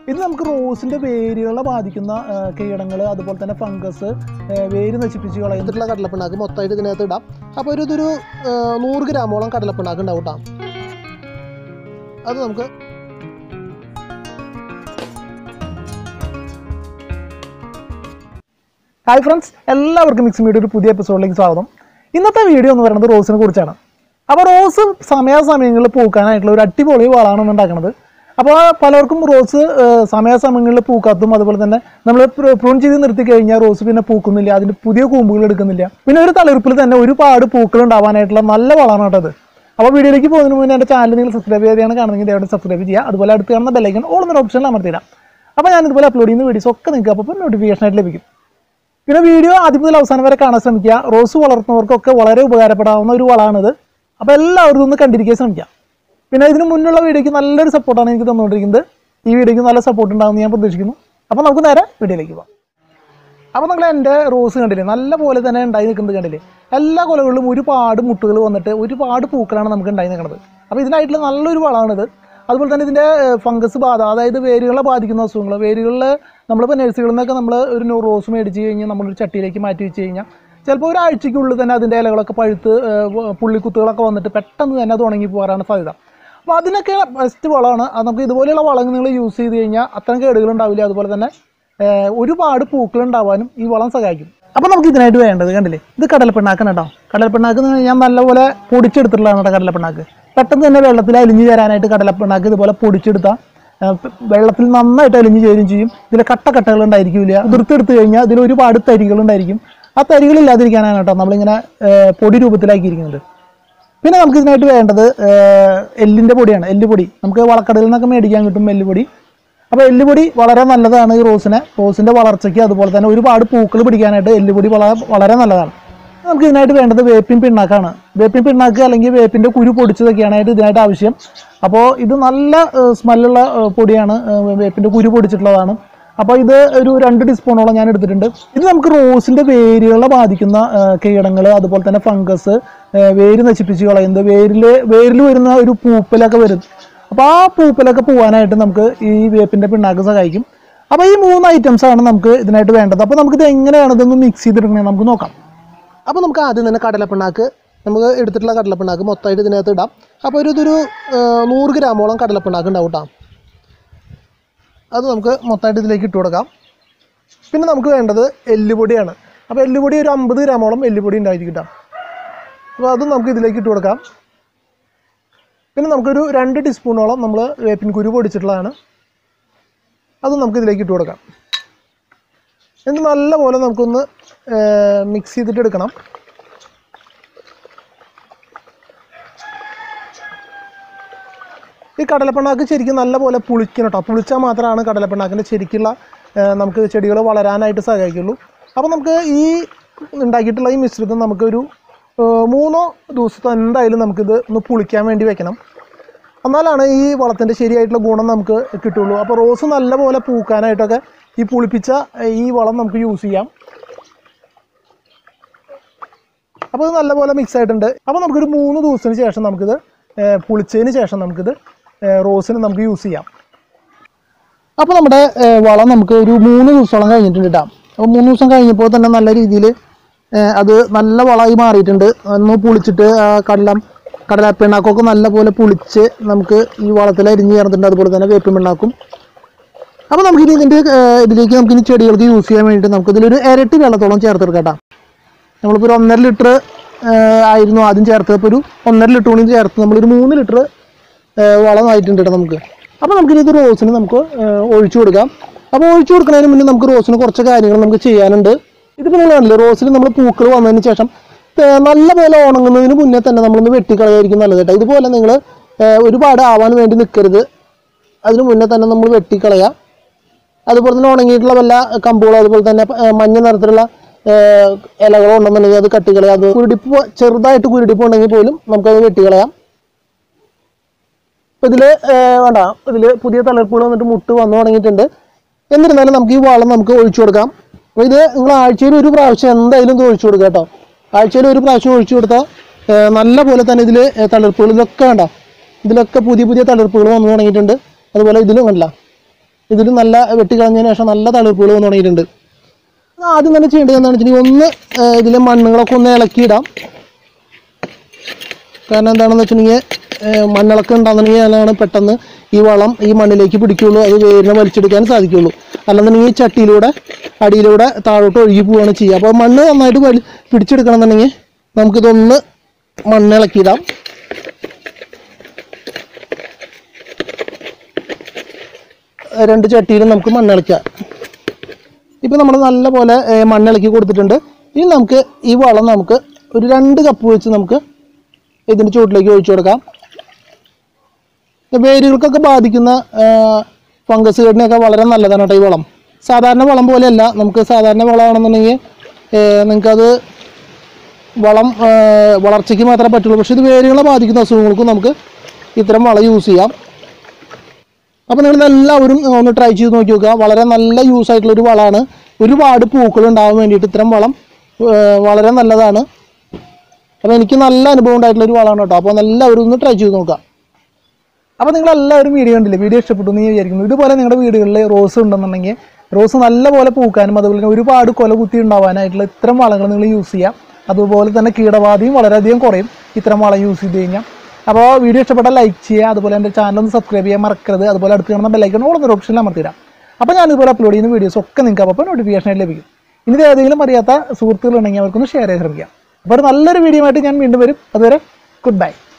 ഇത് നമുക്ക് റോസിന്റെ വേരുകളെ ബാധിക്കുന്ന കീടങ്ങൾ അതുപോലെ തന്നെ ഫംഗസ് വേര് നശിപ്പിച്ച് കളയുന്നിട്ടുള്ള കടലപ്പിണ്ണാക്ക് മൊത്തമായിട്ട് ഇതിനകത്ത് ഇടാം അപ്പോൾ ഒരു ഇതൊരു ആ, നൂറ് ഗ്രാമോളം കടലപ്പിണ്ണാക്ക് ഉണ്ടാവും കേട്ടോ അത് നമുക്ക് ഹായ് ഫ്രണ്ട്സ് എല്ലാവർക്കും മിക്സ് മീഡിയ ഒരു പുതിയ എപ്പിസോഡിലേക്ക് സ്വാഗതം ഇന്നത്തെ വീഡിയോ എന്ന് പറയുന്നത് റോസിനെ കുറിച്ചാണ് അപ്പോൾ റോസ് സമയാസമയങ്ങളിൽ പൂക്കാനായിട്ടുള്ള ഒരു അടിപൊളി വളമാണ് ഇന്ന് ഉണ്ടാക്കുന്നത് അപ്പോൾ പലർക്കും റോസ് ഏഹ്, സമയാസമയങ്ങളിൽ പൂക്കാത്തും അതുപോലെ തന്നെ നമ്മൾ പ്രൂൺ ചെയ്ത് നിർത്തി കഴിഞ്ഞാൽ റോസ് പിന്നെ പൂക്കുന്നില്ല അതിന് പുതിയ കൂമ്പുകൾ എടുക്കുന്നില്ല പിന്നെ ഒരു തളിർപ്പിൽ തന്നെ ഒരുപാട് പൂക്കൾ ഉണ്ടാവാനായിട്ടുള്ള നല്ല വളമാണ് കേട്ടത് അപ്പോൾ വീഡിയോയിലേക്ക് പോകുന്നതിന് മുന്നേ എൻ്റെ ചാനൽ നിങ്ങൾ സബ്സ്ക്രൈബ് ചെയ്താണ് കാണുന്നെങ്കിൽ ദയവായിട്ട് സബ്സ്ക്രൈബ് ചെയ്യുക അതുപോലെ അടുത്ത് കാണുന്ന ബെല്ലൈക്കൺ ഓൾ എന്നൊരു ഓപ്ഷനിൽ അമർത്തിയിടാം അപ്പോൾ ഞാൻ ഇതുപോലെ അപ്ലോഡ് ചെയ്യുന്ന വീഡിയോസ് ഒക്കെ നിങ്ങൾക്ക് അപ്പോൾ നോട്ടിഫിക്കേഷൻ ആയിട്ട് ലഭിക്കും പിന്നെ വീഡിയോ ആദ്യം മുതൽ അവസാനം വരെ കാണാൻ ശ്രമിക്കുക റോസ് വളർത്തുന്നവർക്കൊക്കെ വളരെ ഉപകാരപ്പെടാവുന്ന ഒരു വളമാണിത് അപ്പോൾ എല്ലാവരും ഒന്ന് കണ്ടിരിക്കാൻ ശ്രമിക്കുക പിന്നെ ഇതിന് മുന്നുള്ള വീഡിയോയ്ക്ക് നല്ലൊരു സപ്പോർട്ടാണ് എനിക്ക് തന്നുകൊണ്ടിരിക്കുന്നത് ഈ വീഡിയോയ്ക്ക് നല്ല സപ്പോർട്ട് ഉണ്ടാകുമെന്ന് ഞാൻ പ്രതീക്ഷിക്കുന്നു അപ്പോൾ നമുക്ക് നേരെ വീഡിയോയിലേക്ക് പോകാം അപ്പോൾ നിങ്ങൾ എൻ്റെ റോസ് കണ്ടില്ലേ നല്ല പോലെ തന്നെ ഉണ്ടായി നിൽക്കുന്നത് കണ്ടില്ലേ എല്ലാ കൊലകളിലും ഒരുപാട് മുട്ടുകൾ വന്നിട്ട് ഒരുപാട് പൂക്കളാണ് നമുക്ക് ഉണ്ടായി നിൽക്കുന്നത് അപ്പോൾ ഇതിനായിട്ടുള്ള നല്ലൊരു വളമാണിത് അതുപോലെ തന്നെ ഇതിൻ്റെ ഫംഗസ് ബാധ അതായത് വേരുകളെ ബാധിക്കുന്ന അസുഖങ്ങൾ വേരുകളിൽ നമ്മളിപ്പോൾ നഴ്സുകളിൽ നിന്നൊക്കെ നമ്മൾ ഒരു നൂ- റോസ് മേടിച്ച് കഴിഞ്ഞാൽ നമ്മളൊരു ചട്ടിയിലേക്ക് മാറ്റി വെച്ച് കഴിഞ്ഞാൽ ചിലപ്പോൾ ഒരാഴ്ചയ്ക്കുള്ളിൽ തന്നെ അതിൻ്റെ ഇലകളൊക്കെ പഴുത്ത് ഏഹ്, വ- പുള്ളിക്കുത്തുകളൊക്കെ വന്നിട്ട് പെട്ടെന്ന് തന്നെ അത് ഉണങ്ങി പോകാനാണ് സാധ്യത അപ്പോൾ അതിനൊക്കെ ബെസ്റ്റ് വളമാണ് അത് നമുക്ക് ഇതുപോലെയുള്ള വളങ്ങൾ നിങ്ങൾ യൂസ് ചെയ്ത് കഴിഞ്ഞാൽ അത്തരം കേടുകൾ ഉണ്ടാവില്ല അതുപോലെ തന്നെ ഏഹ്, ഒരുപാട് പൂക്കൾ ഉണ്ടാവാനും ഈ വളം സഹായിക്കും അപ്പോൾ നമുക്ക് ഇതിനായിട്ട് വേണ്ടത് കണ്ടില്ലേ ഇത് കടലപ്പിണ്ണാക്കാണ് കേട്ടോ കടലപ്പിണ്ണാക്ക് എന്ന് പറഞ്ഞാൽ ഞാൻ നല്ലപോലെ പൊടിച്ചെടുത്തിട്ടുള്ളതാണ് കേട്ടോ കടലപ്പിണ്ണാക്ക് പെട്ടെന്ന് തന്നെ വെള്ളത്തിൽ അലിഞ്ഞു ചേരാനായിട്ട് കടലപ്പിണ്ണാക്ക് ഇതുപോലെ പൊടിച്ചെടുത്താൽ വെള്ളത്തിൽ നന്നായിട്ട് അലിഞ്ഞു ചേരും ചെയ്യും ഇതിൽ കട്ട കട്ടകൾ ഉണ്ടായിരിക്കില്ല ഉതിർത്തെടുത്ത് കഴിഞ്ഞാൽ ഇതിൽ ഒരുപാട് തരികൾ ഉണ്ടായിരിക്കും ആ തരികൾ ഇല്ലാതിരിക്കാനാണ് കേട്ടോ നമ്മളിങ്ങനെ ഏഹ്, പൊടി രൂപത്തിലാക്കിയിരിക്കുന്നത് പിന്നെ നമുക്ക് ഇതിനായിട്ട് വേണ്ടത് ഏഹ്, എല്ലിൻ്റെ പൊടിയാണ് എല്ലുപൊടി നമുക്ക് വളക്കടയിൽ നിന്നൊക്കെ മേടിക്കാൻ കിട്ടും എല്ലുപൊടി അപ്പോൾ എല്ലുപൊടി വളരെ നല്ലതാണ് ഈ റോസിനെ റോസിൻ്റെ വളർച്ചയ്ക്ക് അതുപോലെ തന്നെ ഒരുപാട് പൂക്കൾ പിടിക്കാനായിട്ട് എല്ലുപൊടി വളരെ വളരെ നല്ലതാണ് നമുക്ക് ഇതിനായിട്ട് വേണ്ടത് വേപ്പിൻ പിണ്ണാക്കാണ് വേപ്പിൻ പിണ്ണാക്ക് അല്ലെങ്കിൽ വേപ്പിൻ്റെ കുരു പൊടിച്ചതൊക്കെയാണായിട്ട് ഇതിനായിട്ട് ആവശ്യം അപ്പോൾ ഇത് നല്ല ഏഹ്, സ്മെല്ലുള്ള ഏഹ്, പൊടിയാണ് ഏഹ്, വേപ്പിൻ്റെ കുരു പൊടിച്ചിട്ടുള്ളതാണ് അപ്പോൾ ഇത് ഒരു രണ്ട് ടീസ്പൂണോളം ഞാൻ എടുത്തിട്ടുണ്ട് ഇത് നമുക്ക് റോസിൻ്റെ വേരുകളെ ബാധിക്കുന്ന കീടങ്ങൾ അതുപോലെ തന്നെ ഫംഗസ് വേര് നശിപ്പിച്ച് കളയുന്നത് വേരിൽ വേരിൽ വരുന്ന ഒരു പൂപ്പലൊക്കെ വരും അപ്പോൾ ആ പൂപ്പലൊക്കെ പോകാനായിട്ട് നമുക്ക് ഈ വേപ്പിൻ്റെ പിണ്ണാക്ക് സഹായിക്കും അപ്പോൾ ഈ മൂന്ന് ഐറ്റംസ് ആണ് നമുക്ക് ഇതിനായിട്ട് വേണ്ടത് അപ്പോൾ നമുക്കിത് എങ്ങനെയാണ് ഇതൊന്ന് മിക്സ് ചെയ്തെടുക്കണേ നമുക്ക് നോക്കാം അപ്പോൾ നമുക്ക് ആദ്യം തന്നെ കടലപ്പിണ്ണാക്ക് നമുക്ക് എടുത്തിട്ടുള്ള കടലപ്പിണ്ണാക്ക് മൊത്തമായിട്ട് ഇതിനകത്ത് ഇടാം അപ്പോൾ ഒരു ഇതൊരു ആ, നൂറ് ഗ്രാമോളം കടലപ്പിണ്ണാക്ക് ഉണ്ടാവും കേട്ടോ അത് നമുക്ക് മൊത്തമായിട്ട് ഇതിലേക്ക് ഇട്ട് കൊടുക്കാം പിന്നെ നമുക്ക് വേണ്ടത് എല്ലുപൊടിയാണ് അപ്പോൾ എല്ലുപൊടി ഒരു അമ്പത് ഗ്രാമോളം എല്ലുപൊടി ഉണ്ടായിരിക്കും കേട്ടോ അപ്പോൾ അതും നമുക്ക് ഇതിലേക്ക് ഇട്ട് കൊടുക്കാം പിന്നെ നമുക്കൊരു രണ്ട് ടീസ്പൂണോളം നമ്മൾ വേപ്പിൻ കുരു പൊടിച്ചിട്ടുള്ളതാണ് അതും നമുക്ക് ഇതിലേക്ക് ഇട്ട് കൊടുക്കാം എന്നിട്ട് നല്ലപോലെ നമുക്കൊന്ന് മിക്സ് ചെയ്തിട്ട് എടുക്കണം ഈ കടലപ്പിണ്ണാക്ക് ശരിക്കും നല്ലപോലെ പുളിക്കണം കേട്ടോ പുളിച്ചാൽ മാത്രമാണ് കടലപ്പിണ്ണാക്കിൻ്റെ ശരിക്കുള്ള ആ, നമുക്ക് ചെടികൾ വളരാനായിട്ട് സഹായിക്കുള്ളൂ അപ്പോൾ നമുക്ക് ഈ ഉണ്ടാക്കിയിട്ടുള്ള ഈ മിശ്രിതം നമുക്കൊരു ആ, മൂന്നോ ദിവസത്തെ എന്തായാലും നമുക്കിത് ഒന്ന് പുളിക്കാൻ വേണ്ടി വെക്കണം എന്നാലാണ് ഈ വളത്തിൻ്റെ ശരിയായിട്ടുള്ള ഗുണം നമുക്ക് കിട്ടുള്ളൂ അപ്പോൾ റോസ് നല്ലപോലെ പൂക്കാനായിട്ടൊക്കെ ഈ പുളിപ്പിച്ച ആ, ഈ വളം നമുക്ക് യൂസ് ചെയ്യാം അപ്പോൾ ഇത് നല്ലപോലെ മിക്സ് ആയിട്ടുണ്ട് അപ്പോൾ നമുക്കൊരു മൂന്ന് ദിവസത്തിന് ശേഷം നമുക്കിത് ഏ, പുളിച്ചതിന് ശേഷം നമുക്കിത് ഏ, റോസിന് നമുക്ക് യൂസ് ചെയ്യാം അപ്പോൾ നമ്മുടെ ഏ, വളം നമുക്ക് ഒരു മൂന്ന് ദിവസത്തോളം കഴിഞ്ഞിട്ടുണ്ട് കേട്ടോ അപ്പോൾ മൂന്ന് ദിവസം കഴിഞ്ഞപ്പോൾ തന്നെ നല്ല രീതിയിൽ അത് നല്ല വളമായി മാറിയിട്ടുണ്ട് ഒന്ന് പുളിച്ചിട്ട് ആ കടലം കടലപ്പിണ്ണാക്കൊക്കെ നല്ലപോലെ പുളിച്ച് നമുക്ക് ഈ വളത്തിൽ അരിഞ്ഞ് ചേർന്നിട്ടുണ്ട് അതുപോലെ തന്നെ വേപ്പിൻ പിണ്ണാക്കും അപ്പോൾ നമുക്കിനി ഇതിൻ്റെ ഇതിലേക്ക് നമുക്കിനി ചെടികൾക്ക് യൂസ് ചെയ്യാൻ വേണ്ടിയിട്ട് നമുക്കിതിലൊരു ഇരട്ടി വെള്ളത്തോളം ചേർത്തെടുക്കാം കേട്ടോ നമ്മളിപ്പോൾ ഒരു ഒന്നര ലിറ്റർ ആയിരുന്നു ആദ്യം ചേർത്തത് ഇപ്പോൾ ഒരു ഒന്നര ലിറ്റർ കൂടി ചേർത്ത് നമ്മളൊരു മൂന്ന് ലിറ്റർ വളമായിട്ടുണ്ട് കേട്ടോ നമുക്ക് അപ്പോൾ നമുക്കിനി ഇത് റോസിന് നമുക്ക് ആ, ഒഴിച്ചു കൊടുക്കാം അപ്പോൾ ഒഴിച്ചു കൊടുക്കുന്നതിന് മുന്നേ നമുക്ക് റോസിന് കുറച്ച് കാര്യങ്ങൾ നമുക്ക് ചെയ്യാനുണ്ട് ഇതിപ്പോൾ നിങ്ങൾ കണ്ടില്ലേ റോസിൽ നമ്മൾ പൂക്കൾ വന്നതിന് ശേഷം ആ, നല്ലപോലെ ഉണങ്ങുന്നതിന് മുന്നേ തന്നെ നമ്മളൊന്ന് വെട്ടിക്കളയായിരിക്കും നല്ലത് കേട്ടോ ഇതുപോലെ നിങ്ങൾ ഒരുപാട് ആവാൻ വേണ്ടി നിൽക്കരുത് അതിന് മുന്നേ തന്നെ നമ്മൾ വെട്ടിക്കളയാം അതുപോലെ തന്നെ ഉണങ്ങിയിട്ടുള്ള വല്ല കമ്പുകളോ അതുപോലെ തന്നെ ആ, മഞ്ഞ നിറത്തിലുള്ള ആ, ഇലകളോ ഉണ്ടെന്നുണ്ടെങ്കിൽ അത് കട്ടിക്കളയാം അത് കുരുടിപ്പ് പോ- ചെറുതായിട്ട് കുരുടിപ്പ് ഉണ്ടെങ്കിൽ പോലും നമുക്കത് വെട്ടിക്കളയാം ഇപ്പം ഇതിൽ വേണ്ട ഇതിൽ പുതിയ തളിർപ്പുകൾ വന്നിട്ട് മുട്ട് വന്നു തുടങ്ങിയിട്ടുണ്ട് എന്നിരുന്നാലും നമുക്ക് ഈ വളം നമുക്ക് ഒഴിച്ചു കൊടുക്കാം അപ്പോൾ ഇത് നിങ്ങൾ ആഴ്ചയിൽ ഒരു പ്രാവശ്യം എന്തായാലും ഇത് ഒഴിച്ചു കൊടുക്കുക കേട്ടോ ആഴ്ചയിൽ ഒരു പ്രാവശ്യം ഒഴിച്ചു കൊടുത്താൽ നല്ല പോലെ തന്നെ ഇതിൽ തളിർപ്പുകൾ ഇതൊക്കെ വേണ്ട ഇതിലൊക്കെ പുതിയ പുതിയ തളിർപ്പുകൾ വന്നു തുടങ്ങിയിട്ടുണ്ട് അതുപോലെ ഇതിലും കണ്ടില്ല ഇതിൽ നല്ല വെട്ടി കളഞ്ഞതിന് ശേഷം നല്ല തളിർപ്പുകൾ വന്നു തുടങ്ങിയിട്ടുണ്ട് ആദ്യം തന്നെ ചെയ്യേണ്ടത് എന്താണെന്ന് വെച്ചിട്ടുണ്ടെങ്കിൽ ഒന്ന് ഏഹ്, ഇതിലെ മണ്ണുകളൊക്കെ ഒന്ന് ഇളക്കിയിടാം കാരണം എന്താണെന്ന് വെച്ചിട്ടുണ്ടെങ്കിൽ ഏഹ്, മണ്ണിളക്കം ഉണ്ടാകുന്നുണ്ടെങ്കിൽ അതിലാണ് പെട്ടെന്ന് ഈ വളം ഈ മണ്ണിലേക്ക് പിടിക്കുള്ളൂ അത് വേരിനെ വലിച്ചെടുക്കാൻ സാധിക്കുള്ളൂ അല്ലെന്നുണ്ടെങ്കിൽ ഈ ചട്ടിയിലൂടെ അടിയിലൂടെ താഴോട്ട് ഒഴുകി പോവുകയാണ് ചെയ്യുക അപ്പോൾ മണ്ണ് നന്നായിട്ട് വലി പിടിച്ചെടുക്കണം എന്നുണ്ടെങ്കിൽ നമുക്കിതൊന്ന് മണ്ണ് ഇളക്കിയിടാം രണ്ട് ചട്ടിയിലും നമുക്ക് മണ്ണിളക്കാം ഇപ്പം നമ്മൾ നല്ലപോലെ ഏഹ്, മണ്ണിളക്കി കൊടുത്തിട്ടുണ്ട് ഇനി നമുക്ക് ഈ വളം നമുക്ക് ഒരു രണ്ട് കപ്പ് വെച്ച് നമുക്ക് ഇതിൻ്റെ ചുവട്ടിലേക്ക് ഒഴിച്ചു കൊടുക്കാം വേരുകൾക്കൊക്കെ ബാധിക്കുന്ന ഫംഗസ് കേടിനെയൊക്കെ വളരെ നല്ലതാണ് കേട്ടോ ഈ വളം സാധാരണ വളം പോലെയല്ല നമുക്ക് സാധാരണ വളമാണെന്നുണ്ടെങ്കിൽ നിങ്ങൾക്കത് വളം ആ, വളർച്ചയ്ക്ക് മാത്രമേ പറ്റുള്ളൂ പക്ഷേ ഇത് വേരുകളെ ബാധിക്കുന്ന അസുഖങ്ങൾക്കും നമുക്ക് ഇത്തരം വളം യൂസ് ചെയ്യാം അപ്പോൾ നിങ്ങൾ എല്ലാവരും ഒന്ന് ട്രൈ ചെയ്ത് നോക്കി നോക്കുക വളരെ നല്ല യൂസ് ആയിട്ടുള്ള ഒരു വളമാണ് ഒരുപാട് പൂക്കൾ ഉണ്ടാകാൻ വേണ്ടിയിട്ട് ഇത്തരം വളം ആ, വളരെ നല്ലതാണ് അപ്പോൾ എനിക്ക് നല്ല അനുഭവം ഉണ്ടായിട്ടുള്ള ഒരു വളമാണ് കേട്ടോ അപ്പോൾ എല്ലാവരും ഒന്ന് ട്രൈ ചെയ്ത് നോക്കുക അപ്പോൾ നിങ്ങൾ എല്ലാവരും വീഡിയോ കണ്ടില്ലേ വീഡിയോ ഇഷ്ടപ്പെട്ടു എന്ന് ഞാൻ വിചാരിക്കുന്നു ഇതുപോലെ നിങ്ങളുടെ വീടുകളിൽ റോസ് ഉണ്ടെന്നുണ്ടെങ്കിൽ റോസ് നല്ലപോലെ പൂക്കാനും അതുപോലെ തന്നെ ഒരുപാട് കൊല കുത്തി ഉണ്ടാവാനായിട്ടുള്ള ഇത്തരം വളങ്ങൾ നിങ്ങൾ യൂസ് ചെയ്യാം അതുപോലെ തന്നെ കീടബാധയും വളരെയധികം കുറയും ഇത്തരം വളം യൂസ് ചെയ്ത് കഴിഞ്ഞാൽ അപ്പോൾ വീഡിയോ ഇഷ്ടപ്പെട്ടാൽ ലൈക്ക് ചെയ്യുക അതുപോലെ എൻ്റെ ചാനൽ ഒന്ന് സബ്സ്ക്രൈബ് ചെയ്യാൻ മറക്കരുത് അതുപോലെ അടുത്ത് കാണുന്ന ബെല്ലൈക്കൺ ഓളൊന്നൊരു ഓപ്ഷനിൽ അമർത്തിടാം അപ്പോൾ ഞാൻ ഇതുപോലെ അപ്ലോഡ് ചെയ്യുന്ന വീഡിയോസ് ഒക്കെ നിങ്ങൾക്ക് അപ്പോൾ നോട്ടിഫിക്കേഷൻ ആയിട്ട് ലഭിക്കും ഇനി ഇത് ഏതെങ്കിലും അറിയാത്ത സുഹൃത്തുക്കളുണ്ടെങ്കിൽ അവർക്കൊന്ന് ഷെയർ ചെയ്യാൻ ശ്രമിക്കാം അപ്പോൾ ഒരു നല്ലൊരു വീഡിയോ ആയിട്ട് ഞാൻ വീണ്ടും വരും അതുവരെ ഗുഡ് ബൈ